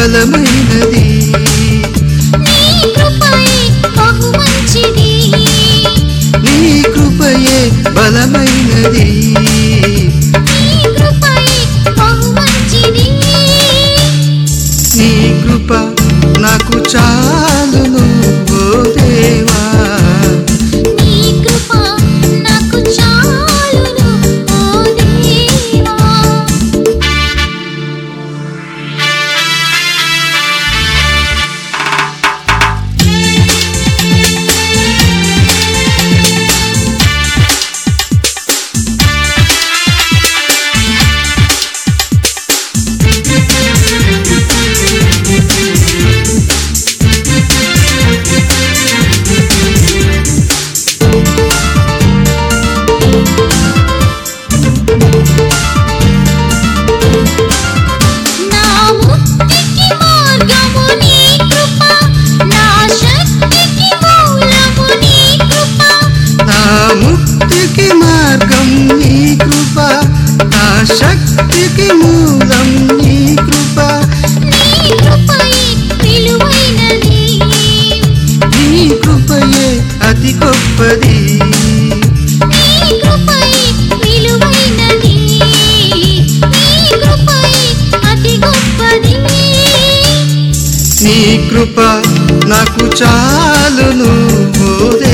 బలమైనది నీ కృపయే బహు మంచిది నీ కృపయే బలమైనది నీ కృపయే బహు మంచిది నీ కృప నాకు చాలును ఓ దేవా నీ కృప నాకు చాలును ఓ దేవా నా ముక్తికి మార్గము నీ కృప నా శక్తికి మూలము నీ కృప నా ముక్తికి మార్గం నీ కృప నా శక్తికి మూలం నీ కృప నీ కృపయే విలువైనది నీ కృపయే అతి గొప్పది నీ కృపయే విలువైనది నీ కృపయే అతి గొప్పది నీ కృప నాకు చాలును ఓ